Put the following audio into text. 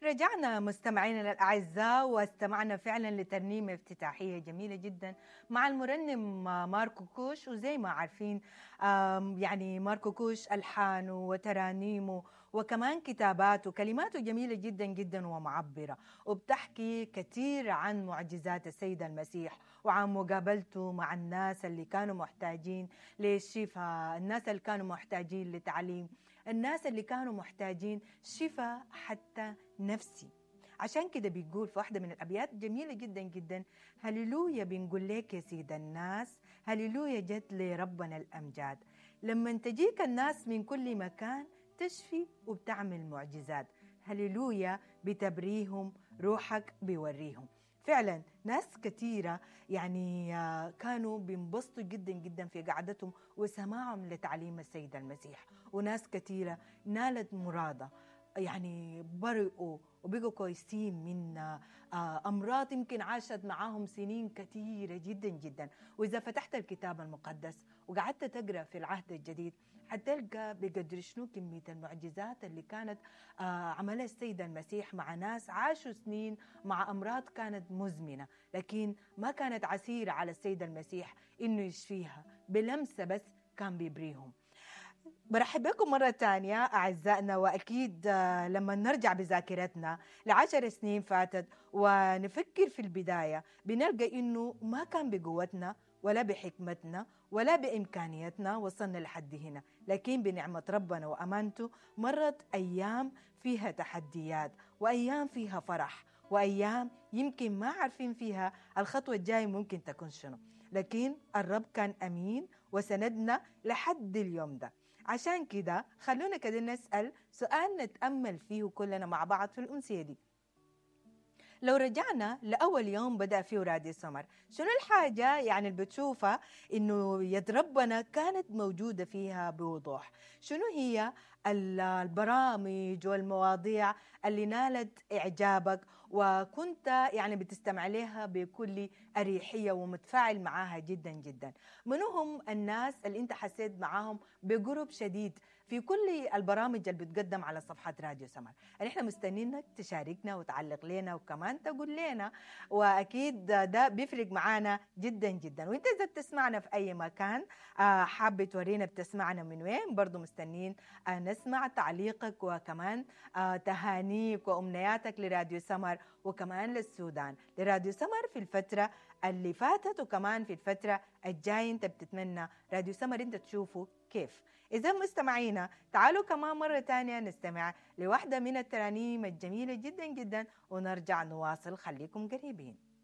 رجعنا مستمعينا الأعزاء واستمعنا فعلا لترنيمة افتتاحية جميلة جدا مع المرنم ماركو كوش وزي ما عارفين آم، يعني ماركو كوش ألحانه وترانيمه وكمان كتاباته كلماته جميلة جدا جدا ومعبرة وبتحكي كثير عن معجزات السيد المسيح وعن مقابلته مع الناس اللي كانوا محتاجين للشفاء الناس اللي كانوا محتاجين لتعليم الناس اللي كانوا محتاجين شفاء حتى نفسي عشان كده بيقول في واحدة من الأبيات جميلة جدا جدا هللويا بنقول لك يا سيد الناس هللويا جت لربنا الأمجاد لما تجيك الناس من كل مكان تشفي وبتعمل معجزات هللويا بتبريهم روحك بيوريهم فعلا ناس كثيرة يعني آه، كانوا بينبسطوا جدا جدا في قعدتهم وسماعهم لتعليم السيد المسيح وناس كثيرة نالت مرادة يعني برئوا وبقوا كويسين من آه، أمراض يمكن عاشت معاهم سنين كثيرة جدا جدا وإذا فتحت الكتاب المقدس وقعدت تقرأ في العهد الجديد حتلقى بقدر شنو كمية المعجزات اللي كانت آه، عملها السيد المسيح مع ناس عاشوا سنين مع أمراض كانت مزمنة لكن ما كانت عسيرة على السيد المسيح إنه يشفيها بلمسة بس كان بيبريهم برحب بكم مرة تانية أعزائنا وأكيد آه، لما نرجع بذاكرتنا لعشر سنين فاتت ونفكر في البداية بنلقى إنه ما كان بقوتنا ولا بحكمتنا ولا بإمكانيتنا وصلنا لحد هنا لكن بنعمة ربنا وأمانته مرت أيام فيها تحديات وأيام فيها فرح وأيام يمكن ما عارفين فيها الخطوة الجاية ممكن تكون شنو لكن الرب كان أمين وسندنا لحد اليوم ده عشان كده خلونا كده نسأل سؤال نتأمل فيه كلنا مع بعض في الأمسية دي لو رجعنا لأول يوم بدأ فيه راديو سمر شنو الحاجة يعني اللي بتشوفها إنه يد ربنا كانت موجودة فيها بوضوح شنو هي ال- البرامج والمواضيع اللي نالت إعجابك وكنت يعني بتستمع لها بكل أريحية ومتفاعل معاها جدا جدا منو هم الناس اللي انت حسيت معاهم بقرب شديد في كل البرامج اللي بتقدم على صفحة راديو سمر احنا مستنينك تشاركنا وتعلق لنا وكمان تقول لنا واكيد ده بيفرق معانا جدا جدا وانت اذا بتسمعنا في اي مكان آه، حابة تورينا بتسمعنا من وين برضو مستنين آه، نسمع تعليقك وكمان آه، تهانيك وامنياتك لراديو سمر وكمان للسودان لراديو سمر في الفترة اللي فاتت وكمان في الفترة الجاية انت بتتمنى راديو سمر انت تشوفه كيف إذا مستمعينا تعالوا كمان مرة تانية نستمع لواحدة من الترانيم الجميلة جدا جدا ونرجع نواصل خليكم قريبين